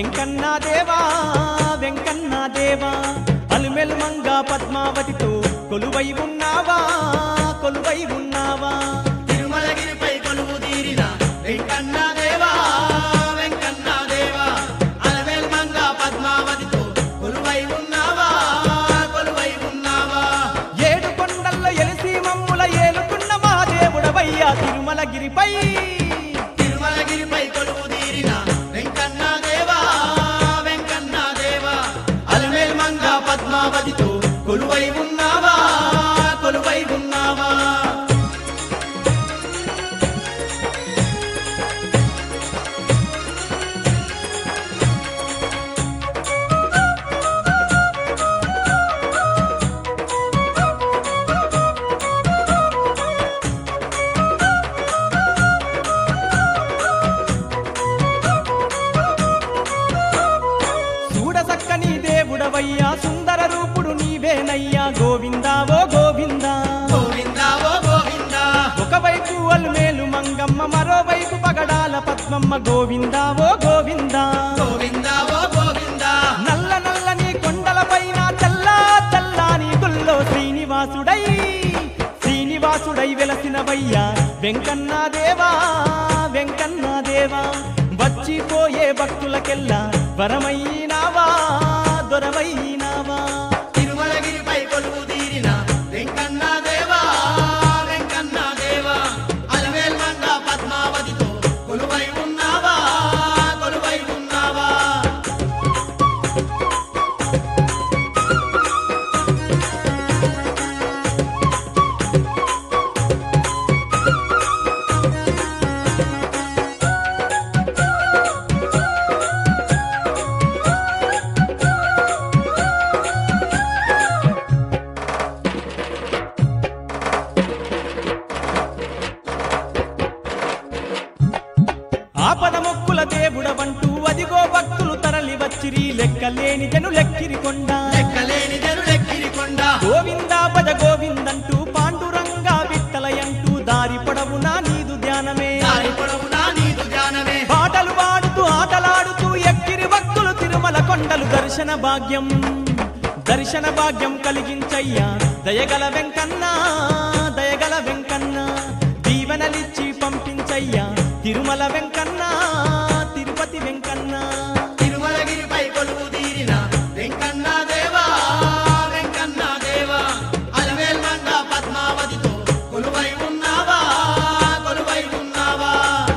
వెంకన్న దేవా వెంకన్న దేవా అలుమెలు మంగ పద్మావతితో కొలువై ఉన్నావా కొలువై ఉన్నావా తిరుమలగిరిపై కొలువు తీరిన వెంకన్న దేవా వెంకన్న దేవా అలవేల్ మంగ పద్మావతితో కొలువై ఉన్నావా కొలువై ఉన్నావా ఏడు కొండల్లో ఎలిసి మమ్ముల ఏలుకున్న మా దేవుడవయ్యా తిరుమలగిరిపై తిరుమలగిరిపై కొలువు తీరిన వెంకన్న దేవా వెంకన్న దేవా అలవేల్ మంగ పద్మావతితో కొలువై ఉన్నావా కొలువై ఉన్నావా చూడసక్కని దేవుడవయ్యా సుందర రూపుడు నీవేనయ్యా గోవిందా ఓ గోవిందా గోవిందా ఓ గోవిందా ఒకవైపు అల్మేలు మంగమ్మ మరోవైపు పగడాల పద్మమ్మ గోవిందా ఓ గోవిందా గోవిందా ఓ గోవిందా నల్ల నల్లని కొండల పైన తెల్ల తెల్లాని గుల్లో శ్రీనివాసుడై శ్రీనివాసుడై వెలసినవయ్యా వెంకన్న దేవా వెంకన్న దేవా వచ్చిపోయే భక్తులకెల్లా వరమైనావా దొరవైనావా తిరుమలగిరిపై కొలువు తీరిన వెంకన్న దేవా వెంకన్న దేవా అలవేల్ మంగ పద్మావతితో కొలువై ఉన్నావా కొలువై ఉన్నావా ఆపద మొక్కుల దేవుడవంటూ అదిగో భక్తులు తరలి వచ్చిరి లెక్కలేని జను లెక్కిరి కొండ లెక్కలేని జనులెక్కిరి కొండ గోవిందా పద గోవిందంటూ పాండురంగా విట్టలయంటూ దారి పొడవునా నీదు ధ్యానమే దారి పొడవునా నీదు ధ్యానమే పాటలు పాడుతూ ఆటలాడుతూ ఎక్కిరి భక్తులు తిరుమల కొండలు దర్శన భాగ్యం దర్శన భాగ్యం కలిగించయ్యా దయగల వెంకన్న దయగల వెంకన్న దీవెనలిచ్చి పంపించయ్యా తిరుమల వెంకన్న తిరుపతి వెంకన్న తిరుమలగిరిపై కొలువు తీరిన వెంకన్న దేవా వెంకన్న దేవా అలవేల్ మంగ పద్మావతితో కొలువై ఉన్నావా కొలువై ఉన్నావా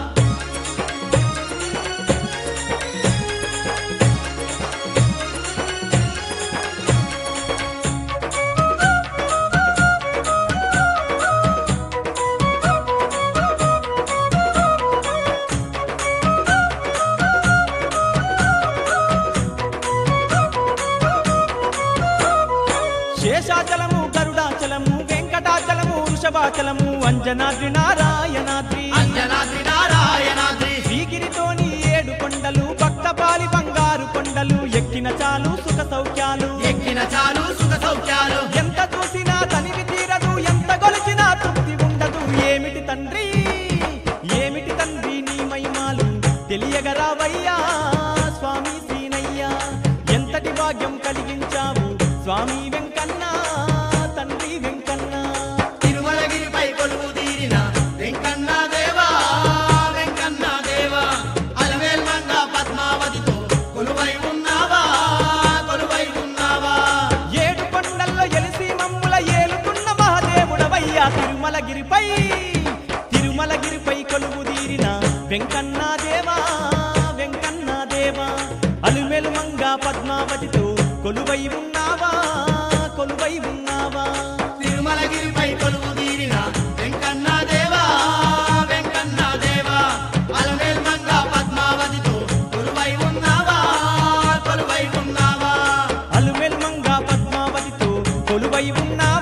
శేషాచలము గరుడాచలము వెంకటాచలము వృషభాచలము అంజనాద్రి నారాయణాద్రి అంజనాద్రి నారాయణాద్రి శ్రీగిరితోని ఏడు కొండలు భక్తపాలి బంగారు కొండలు ఎక్కిన చాలు సుఖ సౌఖ్యాలు ఎక్కిన చాలు సుఖ సౌఖ్యాలు ఎంత చూసినా తనివి తీరదు ఎంత గొలిచినా తృప్తి ఉండదు ఏమిటి తండ్రి ఏమిటి తండ్రి నీ మహిమాలు తెలియగరావయ్యా స్వామి సీనయ్యా ఎంతటి భాగ్యం కలిగించావు స్వామి వెంకన్న తండ్రి వెంకన్న తిరుమలగిరిపై కొలువు తీరిన వెంకన్న దేవా వెంకన్న దేవా అలవేల్ మంగ పద్మావతితో కొలువై ఉన్నావా కొలువై ఉన్నావా ఏడు కొండల్లో ఎలిసి మమ్ముల ఏలుకున్న మహాదేవుడవయ్యా తిరుమలగిరిపై తిరుమలగిరిపై కొలువు తీరిన వెంకన్న దేవా వెంకన్న దేవా అలుమెలు మంగ పద్మావతితో కొలువై ఉన్నావా కొలువై ఉన్నావా తిరుమలగిరిపై కొలువు తీరిన వెంకన్న దేవా వెంకన్న దేవా అలవేల్ మంగ పద్మావతితో కొలువై ఉన్నావా కొలువై ఉన్నావా అలుమెలు మంగ పద్మావతితో కొలువై ఉన్నావా